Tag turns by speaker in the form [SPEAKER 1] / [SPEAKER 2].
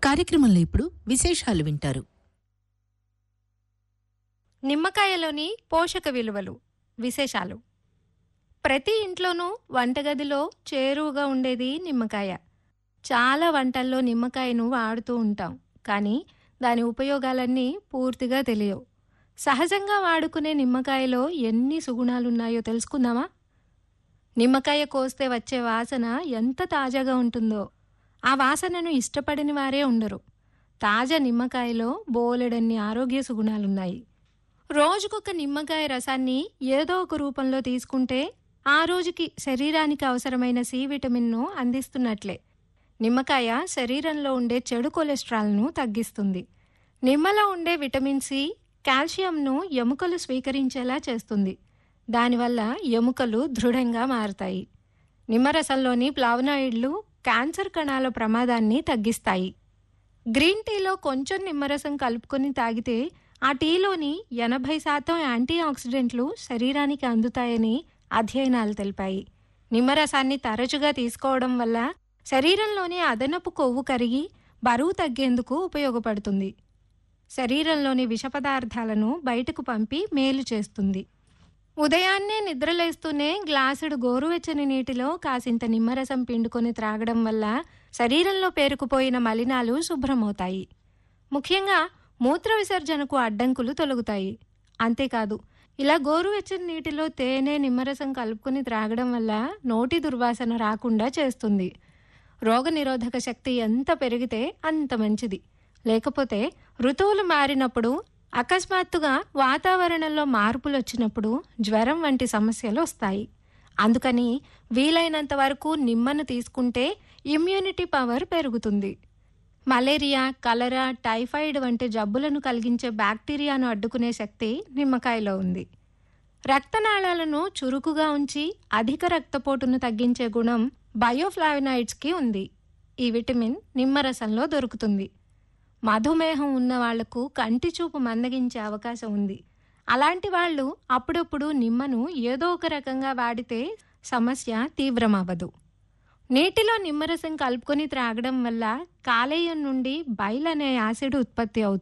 [SPEAKER 1] కార్యక్రమంలో ఇప్పుడు విశేషాలు వింటారు
[SPEAKER 2] నిమ్మకాయలోని పోషక విలువలు విశేషాలు ప్రతి ఇంట్లోనూ వంటగదిలో చేరువుగా ఉండేది నిమ్మకాయ చాలా వంటల్లో నిమ్మకాయను వాడుతూ ఉంటాం కానీ దాని ఉపయోగాలన్నీ పూర్తిగా తెలియవు సహజంగా వాడుకునే నిమ్మకాయలో ఎన్ని సుగుణాలున్నాయో తెలుసుకుందామా నిమ్మకాయ కోస్తే వచ్చే వాసన ఎంత తాజాగా ఉంటుందో ఆ వాసనను ఇష్టపడని వారే ఉండరు తాజా నిమ్మకాయలో బోలెడన్ని ఆరోగ్య సుగుణాలున్నాయి రోజుకొక నిమ్మకాయ రసాన్ని ఏదో ఒక రూపంలో తీసుకుంటే ఆ రోజుకి శరీరానికి అవసరమైన సి విటమిన్ను అందిస్తున్నట్లే నిమ్మకాయ శరీరంలో ఉండే చెడు కొలెస్ట్రాల్ను తగ్గిస్తుంది నిమ్మలో ఉండే విటమిన్ సి కాల్షియంను ఎముకలు స్వీకరించేలా చేస్తుంది దానివల్ల ఎముకలు దృఢంగా మారతాయి నిమ్మరసంలోని ప్లావనాయిడ్లు క్యాన్సర్ కణాల ప్రమాదాన్ని తగ్గిస్తాయి గ్రీన్ టీలో కొంచెం నిమ్మరసం కలుపుకొని తాగితే ఆ టీలోని ఎనభై శాతం యాంటీ ఆక్సిడెంట్లు శరీరానికి అందుతాయని అధ్యయనాలు తెలిపాయి నిమ్మరసాన్ని తరచుగా తీసుకోవడం వల్ల శరీరంలోని అదనపు కొవ్వు కరిగి బరువు తగ్గేందుకు ఉపయోగపడుతుంది శరీరంలోని విష పదార్థాలను బయటకు పంపి మేలు చేస్తుంది ఉదయాన్నే నిద్రలేస్తూనే గ్లాసుడు గోరువెచ్చని నీటిలో కాసింత నిమ్మరసం పిండుకొని త్రాగడం వల్ల శరీరంలో పేరుకుపోయిన మలినాలు శుభ్రమవుతాయి ముఖ్యంగా మూత్ర విసర్జనకు అడ్డంకులు తొలగుతాయి అంతేకాదు ఇలా గోరువెచ్చని నీటిలో తేనె నిమ్మరసం కలుపుకొని త్రాగడం వల్ల నోటి దుర్వాసన రాకుండా చేస్తుంది రోగనిరోధక శక్తి ఎంత పెరిగితే అంత మంచిది లేకపోతే ఋతువులు మారినప్పుడు అకస్మాత్తుగా వాతావరణంలో మార్పులు వచ్చినప్పుడు జ్వరం వంటి సమస్యలు వస్తాయి అందుకని వీలైనంత వరకు నిమ్మను తీసుకుంటే ఇమ్యూనిటీ పవర్ పెరుగుతుంది మలేరియా కలరా టైఫాయిడ్ వంటి జబ్బులను కలిగించే బ్యాక్టీరియాను అడ్డుకునే శక్తి నిమ్మకాయలో ఉంది రక్తనాళాలను చురుకుగా ఉంచి అధిక రక్తపోటును తగ్గించే గుణం బయోఫ్లావినాయిడ్స్కి ఉంది ఈ విటమిన్ నిమ్మరసంలో దొరుకుతుంది మధుమేహం ఉన్న వాళ్లకు కంటి చూపు మందగించే అవకాశం ఉంది అలాంటి వాళ్ళు అప్పుడప్పుడు నిమ్మను ఏదో ఒక రకంగా వాడితే సమస్య తీవ్రమవ్వదు నీటిలో నిమ్మరసం కలుపుకొని త్రాగడం వల్ల కాలేయం నుండి బైల్ అనే యాసిడ్ ఉత్పత్తి అవుతుంది